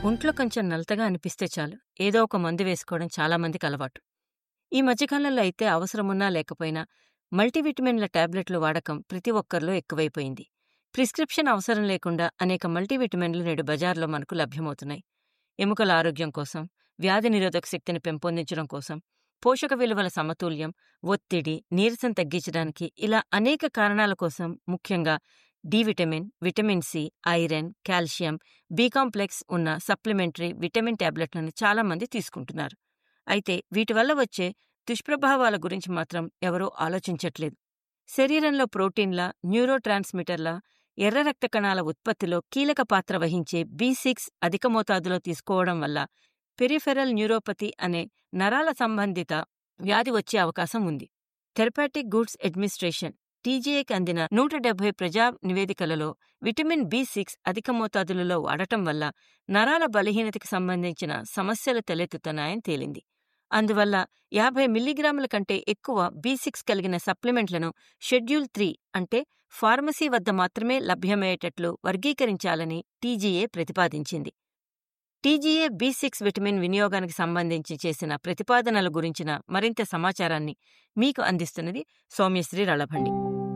ఒంట్లో కొంచెం నలతగా అనిపిస్తే చాలు ఏదో ఒక మందు వేసుకోవడం చాలా మందికి అలవాటు ఈ మధ్యకాలంలో అయితే అవసరమున్నా లేకపోయినా మల్టీవిటమిన్ల టాబ్లెట్ల వాడకం ప్రతి ఒక్కరిలో ఎక్కువైపోయింది ప్రిస్క్రిప్షన్ అవసరం లేకుండా అనేక మల్టీవిటమిన్లు నేడు బజార్లో మనకు లభ్యమవుతున్నాయి ఎముకల ఆరోగ్యం కోసం వ్యాధి నిరోధక శక్తిని పెంపొందించడం కోసం పోషక విలువల సమతుల్యం ఒత్తిడి నీరసం తగ్గించడానికి ఇలా అనేక కారణాల కోసం ముఖ్యంగా D vitamin vitamin C iron calcium B complex ఉన్న సప్లిమెంటరీ విటమిన్ టాబ్లెట్లను చాలా మంది తీసుకుంటున్నారు అయితే వీటి వల్ల వచ్చే దుష్ప్రభావాల గురించి మాత్రం ఎవరూ ఆలోచించట్లేదు శరీరంలో ప్రోటీన్ల న్యూరో ట్రాన్స్మిటర్ల ఎర్ర రక్త కణాల ఉత్పత్తిలో కీలక పాత్ర వహించే బి సిక్స్ అధిక మోతాదులో తీసుకోవడం వల్ల పెరిఫెరల్ న్యూరోపతి అనే నరాల సంబంధిత వ్యాధి వచ్చే అవకాశం ఉంది థెరపాటిక్ గూడ్స్ అడ్మినిస్ట్రేషన్ టీజీఏకి అందిన నూట డెబ్బై ప్రజా నివేదికలలో విటమిన్ బి సిక్స్ అధిక మోతాదులలో వాడటం వల్ల నరాల బలహీనతకి సంబంధించిన సమస్యలు తలెత్తుతున్నాయని తేలింది అందువల్ల యాభై మిల్లీగ్రాముల కంటే ఎక్కువ బి సిక్స్ కలిగిన సప్లిమెంట్లను షెడ్యూల్ త్రీ అంటే ఫార్మసీ వద్ద మాత్రమే లభ్యమయ్యేటట్లు వర్గీకరించాలని టీజీఏ ప్రతిపాదించింది టీజీఏ బి సిక్స్ విటమిన్ వినియోగానికి సంబంధించి చేసిన ప్రతిపాదనల గురించిన మరింత సమాచారాన్ని మీకు అందిస్తున్నది సౌమ్యశ్రీ రళభండి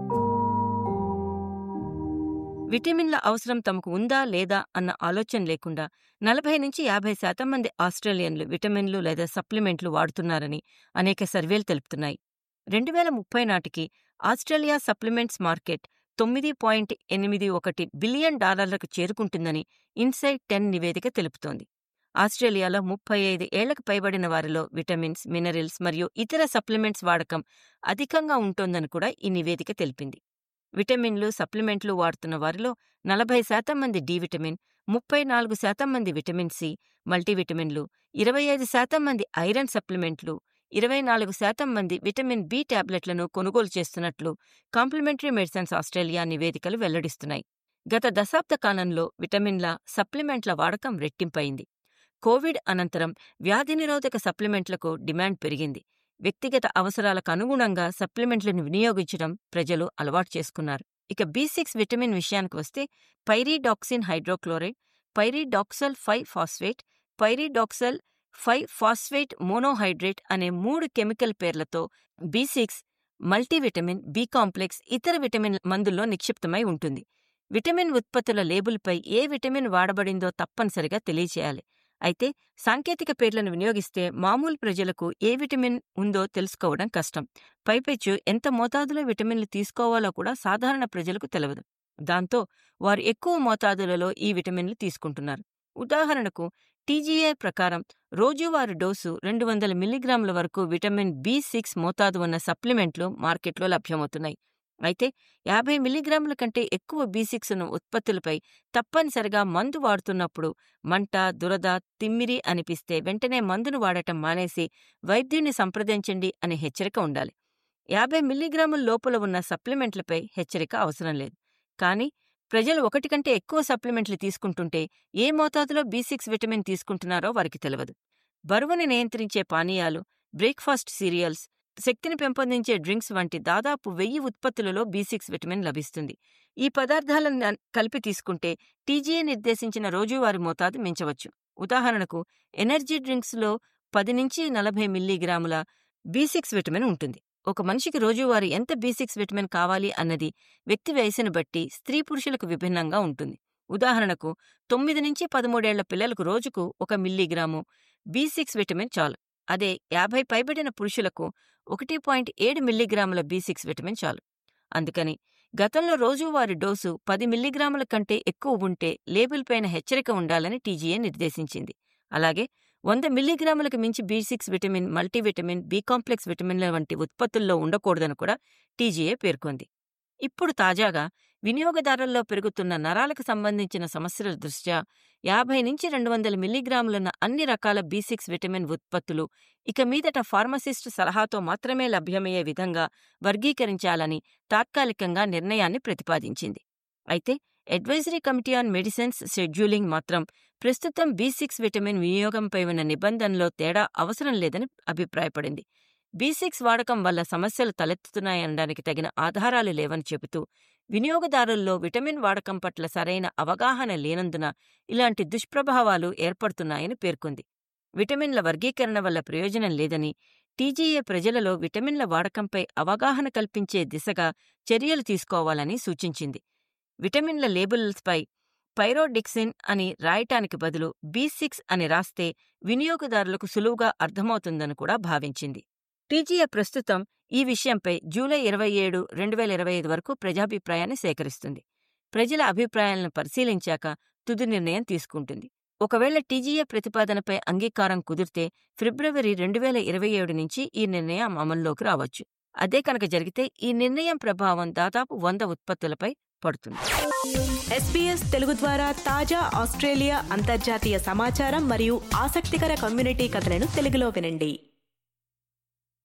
విటమిన్ల అవసరం తమకు ఉందా లేదా అన్న ఆలోచన లేకుండా నలభై నుంచి యాభై శాతం మంది ఆస్ట్రేలియన్లు విటమిన్లు లేదా సప్లిమెంట్లు వాడుతున్నారని అనేక సర్వేలు తెలుపుతున్నాయి రెండు వేల ముప్పై నాటికి ఆస్ట్రేలియా సప్లిమెంట్స్ మార్కెట్ తొమ్మిది పాయింట్ ఎనిమిది ఒకటి బిలియన్ డాలర్లకు చేరుకుంటుందని ఇన్సైడ్ టెన్ నివేదిక తెలుపుతోంది ఆస్ట్రేలియాలో ముప్పై ఐదు ఏళ్లకు పైబడిన వారిలో విటమిన్స్ మినరల్స్ మరియు ఇతర సప్లిమెంట్స్ వాడకం అధికంగా ఉంటోందని కూడా ఈ నివేదిక తెలిపింది విటమిన్లు సప్లిమెంట్లు వాడుతున్న వారిలో నలభై శాతం మంది డి విటమిన్ ముప్పై నాలుగు శాతం మంది విటమిన్ సి మల్టీవిటమిన్లు ఇరవై ఐదు శాతం మంది ఐరన్ సప్లిమెంట్లు ఇరవై నాలుగు శాతం మంది విటమిన్ బి టాబ్లెట్లను కొనుగోలు చేస్తున్నట్లు కాంప్లిమెంటరీ మెడిసిన్స్ ఆస్ట్రేలియా నివేదికలు వెల్లడిస్తున్నాయి గత దశాబ్ద కాలంలో విటమిన్ల సప్లిమెంట్ల వాడకం రెట్టింపయింది కోవిడ్ అనంతరం వ్యాధి నిరోధక సప్లిమెంట్లకు డిమాండ్ పెరిగింది వ్యక్తిగత అవసరాలకు అనుగుణంగా సప్లిమెంట్లను వినియోగించడం ప్రజలు అలవాటు చేసుకున్నారు ఇక బి సిక్స్ విటమిన్ విషయానికి వస్తే pyridoxine hydrochloride pyridoxal five phosphate pyridoxal five phosphate monohydrate అనే మూడు కెమికల్ పేర్లతో B six multivitamin B complex ఇతర విటమిన్ మందుల్లో నిక్షిప్తమై ఉంటుంది విటమిన్ ఉత్పత్తుల లేబుల్పై ఏ విటమిన్ వాడబడిందో తప్పనిసరిగా తెలియచేయాలి అయితే సాంకేతిక పేర్లను వినియోగిస్తే మామూలు ప్రజలకు ఏ విటమిన్ ఉందో తెలుసుకోవడం కష్టం పైపెచ్చు ఎంత మోతాదులో విటమిన్లు తీసుకోవాలో కూడా సాధారణ ప్రజలకు తెలియదు దాంతో వారు ఎక్కువ మోతాదులలో ఈ విటమిన్లు తీసుకుంటున్నారు ఉదాహరణకు టీజీఏ ప్రకారం రోజువారీ డోసు రెండు వందల మిల్లీగ్రాముల వరకు విటమిన్ బి సిక్స్ మోతాదు ఉన్న సప్లిమెంట్లు మార్కెట్లో లభ్యమవుతున్నాయి అయితే యాభై మిల్లీగ్రాముల కంటే ఎక్కువ బి సిక్స్ ఉన్న ఉత్పత్తులపై తప్పనిసరిగా మందు వాడుతున్నప్పుడు మంట దురద తిమ్మిరి అనిపిస్తే వెంటనే మందును వాడటం మానేసి వైద్యుని సంప్రదించండి అనే హెచ్చరిక ఉండాలి యాభై మిల్లీగ్రాముల లోపల ఉన్న సప్లిమెంట్లపై హెచ్చరిక అవసరం లేదు కానీ ప్రజలు ఒకటి కంటే ఎక్కువ సప్లిమెంట్లు తీసుకుంటుంటే ఏ మోతాదులో బి సిక్స్ విటమిన్ తీసుకుంటున్నారో వారికి తెలియదు బరువుని నియంత్రించే పానీయాలు బ్రేక్ఫాస్ట్ సీరియల్స్ శక్తిని పెంపొందించే డ్రింక్స్ వంటి దాదాపు వెయ్యి ఉత్పత్తులలో బి సిక్స్ విటమిన్ లభిస్తుంది ఈ పదార్థాలను కలిపి తీసుకుంటే టీజీఏ నిర్దేశించిన రోజువారీ మోతాదు మించవచ్చు ఉదాహరణకు ఎనర్జీ డ్రింక్స్లో పది నుంచి నలభై మిల్లీగ్రాముల బి సిక్స్ విటమిన్ ఉంటుంది ఒక మనిషికి రోజువారీ ఎంత బి సిక్స్ విటమిన్ కావాలి అన్నది వ్యక్తి వయసును బట్టి స్త్రీ పురుషులకు విభిన్నంగా ఉంటుంది ఉదాహరణకు తొమ్మిది నుంచి పదమూడేళ్ల పిల్లలకు రోజుకు ఒక మిల్లీగ్రాము బి సిక్స్ విటమిన్ చాలు అదే యాభై పైబడిన పురుషులకు ఒకటి పాయింట్ ఏడు మిల్లీగ్రాముల బి సిక్స్ విటమిన్ చాలు అందుకని గతంలో రోజువారీ డోసు పది మిల్లీగ్రాముల కంటే ఎక్కువ ఉంటే లేబుల్ పైన హెచ్చరిక ఉండాలని టీజీఏ నిర్దేశించింది అలాగే వంద మిల్లీగ్రాములకు మించి B six vitamin multivitamin B complex విటమిన్ల వంటి ఉత్పత్తుల్లో ఉండకూడదని కూడా టీజీఏ పేర్కొంది ఇప్పుడు తాజాగా వినియోగదారుల్లో పెరుగుతున్న నరాలకు సంబంధించిన సమస్యల దృష్ట్యా యాభై నుంచి రెండు వందల మిల్లీగ్రాములున్న అన్ని రకాల బి సిక్స్ విటమిన్ ఉత్పత్తులు ఇక మీదట ఫార్మసిస్టు సలహాతో మాత్రమే లభ్యమయ్యే విధంగా వర్గీకరించాలని తాత్కాలికంగా నిర్ణయాన్ని ప్రతిపాదించింది అయితే advisory committee on medicines scheduling మాత్రం ప్రస్తుతం బి సిక్స్ విటమిన్ వినియోగంపై ఉన్న నిబంధనలో తేడా అవసరం లేదని అభిప్రాయపడింది బి సిక్స్ వాడకం వల్ల సమస్యలు తలెత్తుతున్నాయనడానికి తగిన ఆధారాలు లేవని చెబుతూ వినియోగదారుల్లో విటమిన్ వాడకం పట్ల సరైన అవగాహన లేనందున ఇలాంటి దుష్ప్రభావాలు ఏర్పడుతున్నాయని పేర్కొంది విటమిన్ల వర్గీకరణ వల్ల ప్రయోజనం లేదని టీజీఏ ప్రజలలో విటమిన్ల వాడకంపై అవగాహన కల్పించే దిశగా చర్యలు తీసుకోవాలని సూచించింది విటమిన్ల లేబుల్పై పైరోడిక్సిన్ అని రాయటానికి బదులు బి సిక్స్ అని రాస్తే వినియోగదారులకు సులువుగా అర్థమవుతుందని కూడా భావించింది టీజీఏ ప్రస్తుతం ఈ విషయంపై జూలై ఇరవై ఏడు రెండు వేల ఇరవై ఐదు వరకు ప్రజాభిప్రాయాన్ని సేకరిస్తుంది ప్రజల అభిప్రాయాలను పరిశీలించాక తుది నిర్ణయం తీసుకుంటుంది ఒకవేళ టీజీఏ ప్రతిపాదనపై అంగీకారం కుదిరితే ఫిబ్రవరి రెండు వేల ఇరవై ఏడు నుంచి ఈ నిర్ణయం అమల్లోకి రావచ్చు అదే కనుక జరిగితే ఈ నిర్ణయం ప్రభావం దాదాపు వంద ఉత్పత్తులపై పడుతుంది ఎస్బీఎస్ తెలుగు ద్వారా తాజా ఆస్ట్రేలియా అంతర్జాతీయ సమాచారం మరియు ఆసక్తికర కమ్యూనిటీ కథలను తెలుగులో వినండి